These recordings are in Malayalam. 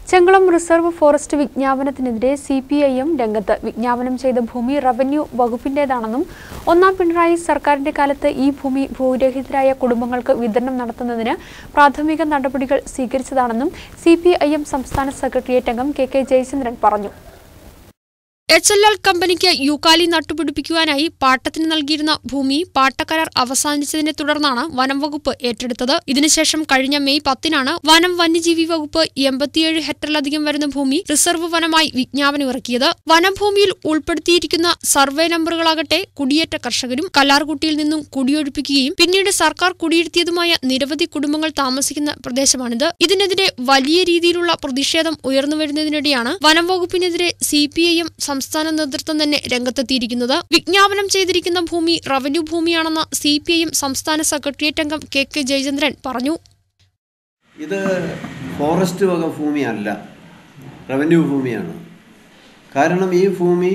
ചെങ്കുളം റിസർവ് ഫോറസ്റ്റ് വിജ്ഞാപനത്തിനെതിരെ സി പി ഐ എം രംഗത്ത് വിജ്ഞാപനം ചെയ്ത ഭൂമി റവന്യൂ വകുപ്പിന്റേതാണെന്നും ഒന്നാം പിണറായി സർക്കാരിന്റെ കാലത്ത് ഈ ഭൂമി ഭൂരഹിതരായ കുടുംബങ്ങൾക്ക് വിതരണം നടത്തുന്നതിന് പ്രാഥമിക നടപടികൾ സ്വീകരിച്ചതാണെന്നും സി പി ഐ എം സംസ്ഥാന സെക്രട്ടേറിയറ്റ് അംഗം കെ കെ ജയചന്ദ്രൻ പറഞ്ഞു എച്ച് എൽ എൽ കമ്പനിക്ക് യൂക്കാലി നട്ടുപിടിപ്പിക്കുവാനായി പാട്ടത്തിന് നൽകിയിരുന്ന ഭൂമി പാട്ടക്കരാർ അവസാനിച്ചതിനെ തുടർന്നാണ് വനം വകുപ്പ് ഏറ്റെടുത്തത് ഇതിനുശേഷം കഴിഞ്ഞ മെയ് പത്തിനാണ് വനം വന്യജീവി വകുപ്പ് എൺപത്തിയേഴ് ഹെക്ടറിലധികം വരുന്ന ഭൂമി റിസർവ് വനമായി വിജ്ഞാപനമിറക്കിയത് വനഭൂമിയിൽ ഉൾപ്പെടുത്തിയിരിക്കുന്ന സർവേ നമ്പറുകളാകട്ടെ കുടിയേറ്റ കർഷകരും കല്ലാർകുട്ടിയിൽ നിന്നും കുടിയൊഴിപ്പിക്കുകയും പിന്നീട് സർക്കാർ കുടിയിരുത്തിയതുമായ നിരവധി കുടുംബങ്ങൾ താമസിക്കുന്ന പ്രദേശമാണിത് ഇതിനെതിരെ വലിയ രീതിയിലുള്ള പ്രതിഷേധം ഉയർന്നുവരുന്നതിനിടെയാണ് വനം വകുപ്പിനെതിരെ സി പി ഐ എം സംസ്ഥാന നേതൃത്വം തന്നെ രംഗത്തെത്തിയിരിക്കുന്നത് വിജ്ഞാപനം ചെയ്തിരിക്കുന്ന ഭൂമി റവന്യൂ ഭൂമിയാണെന്ന് സി പി ഐ എം സംസ്ഥാന സെക്രട്ടേറിയറ്റ് അംഗം കെ കെ ജയചന്ദ്രൻ പറഞ്ഞു ഇത് ഫോറസ്റ്റ് വക ഭൂമിയല്ല റവന്യൂ ഭൂമിയാണ് കാരണം ഈ ഭൂമി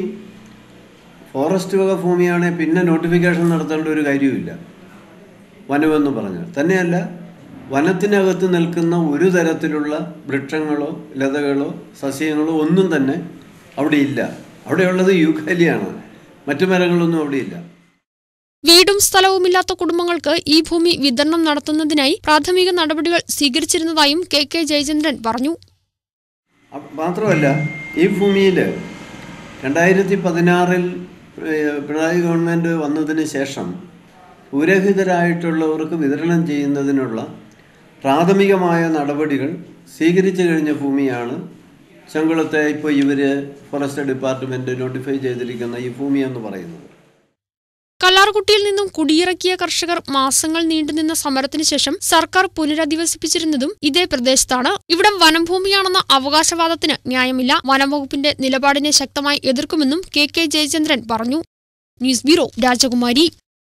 ഫോറസ്റ്റ് വക ഭൂമിയാണെങ്കിൽ പിന്നെ നോട്ടിഫിക്കേഷൻ നടത്തേണ്ട ഒരു കാര്യവുമില്ല വനമെന്ന് പറഞ്ഞാൽ തന്നെയല്ല വനത്തിനകത്ത് നിൽക്കുന്ന ഒരു തരത്തിലുള്ള വൃക്ഷങ്ങളോ ലതകളോ സസ്യങ്ങളോ ഒന്നും തന്നെ അവിടെ ഇല്ല അവിടെയുള്ളത് യൂക്കാലിയാണ് മറ്റു മരങ്ങളൊന്നും അവിടെയില്ല വീടും സ്ഥലവുമില്ലാത്ത കുടുംബങ്ങൾക്ക് ഈ ഭൂമി വിതരണം നടത്തുന്നതിനായി പ്രാഥമിക നടപടികൾ സ്വീകരിച്ചിരുന്നതായും കെ കെ ജയചന്ദ്രൻ പറഞ്ഞു അ- മാത്രമല്ല ഈ ഭൂമിയിൽ രണ്ടായിരത്തി പതിനാറിൽ പിണറായി ഗവൺമെൻറ് വന്നതിന് ശേഷം ഭൂരഹിതരായിട്ടുള്ളവർക്ക് വിതരണം ചെയ്യുന്നതിനുള്ള പ്രാഥമികമായ നടപടികൾ സ്വീകരിച്ചു കഴിഞ്ഞ ഭൂമിയാണ് ചെങ്കുളത്തെ ഇപ്പോൾ ഇവർ ഫോറസ്റ്റ് ഡിപ്പാർട്ട്മെൻറ്റ് നോട്ടിഫൈ ചെയ്തിരിക്കുന്ന ഈ ഭൂമി എന്ന് പറയുന്നത് കല്ലാർകുട്ടിയിൽ നിന്നും കുടിയിറക്കിയ കർഷകർ മാസങ്ങൾ നീണ്ടുനിന്ന സമരത്തിന് ശേഷം സർക്കാർ പുനരധിവസിപ്പിച്ചിരുന്നതും ഇതേ പ്രദേശത്താണ് ഇവിടം വനംഭൂമിയാണെന്ന അവകാശവാദത്തിന് ന്യായമില്ല വനംവകുപ്പിന്റെ നിലപാടിനെ ശക്തമായി എതിർക്കുമെന്നും കെ കെ ജയചന്ദ്രൻ പറഞ്ഞു ന്യൂസ് ബ്യൂറോ രാജകുമാരി